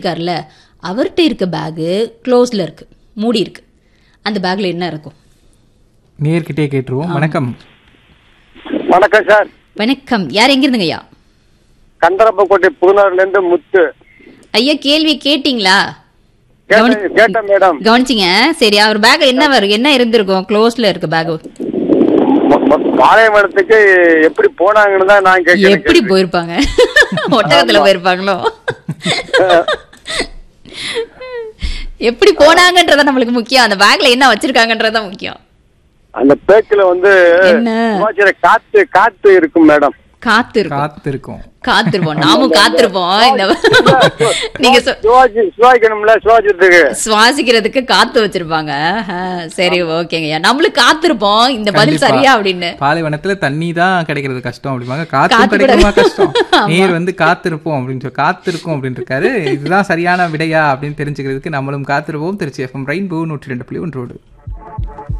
இருக்கார்ல அவர்கிட்ட இருக்க பேகு க்ளோஸில் இருக்கு மூடி இருக்கு அந்த பேக்கில் என்ன இருக்கும் நேர்கிட்டே கேட்டுருவோம் வணக்கம் வணக்கம் சார் வணக்கம் யார் எங்கிருந்துங்க ஐயா கந்தரப்பக்கோட்டை புதுனாறுல இருந்து முத்து ஐயா கேள்வி கேட்டிங்களா கேட்டேன் கேட்டேன் மேடம் கவனிச்சிங்க சரி அவர் பேக் என்ன வரும் என்ன இருந்திருக்கும் க்ளோஸ்ல இருக்க பேக் ம- ம- பாளையமரத்துக்கு எப்படி போனாங்கன்னு தான் நான் கேட்கிறேன் எப்படி போயிருப்பாங்க ஒட்டகத்துல போயிருப்பாங்களோ எப்படி போனாங்கன்றத நம்மளுக்கு முக்கியம் அந்த பேக்ல என்ன வச்சிருக்காங்கன்றத முக்கியம் அந்த பேக்குல வந்து என்ன? சுவாசிக்கிற காத்து காத்து இருக்கும் மேடம் காத்து இருக்கும் காத்திருக்கோம் காத்திருப்போம் நாமும் காத்திருப்போம் இந்த நீங்க சொ- சுவாசி சுவாசிக்கணும்ல சுவாசிக்கிறதுக்கு சுவாசிக்கிறதுக்கு காத்து வச்சிருப்பாங்க ஆ, சரி ஓகேங்கய்யா நம்மளும் காத்திருப்போம் இந்த பதில் கண்டிப்பா. சரியா அப்படின்னு பாலைவனத்துல தண்ணி தான் கிடைக்கிறது கஷ்டம் அப்படிம்பாங்க காத்தும் காத்து கிடைக்குமா கூட- கஷ்டம் ஆமா. நீர் வந்து காத்திருப்போம் அப்படின்னு சொல்லி காத்திருக்கும் அப்படின்னு இருக்காரு இதுதான் சரியான விடையா அப்படின்னு தெரிஞ்சுக்கிறதுக்கு நம்மளும் காத்திருப்போம் திருச்சி எஃப்எம் ரெயின்போ நூற்றி ரெண்டு புள்ளி ஒன்றோடு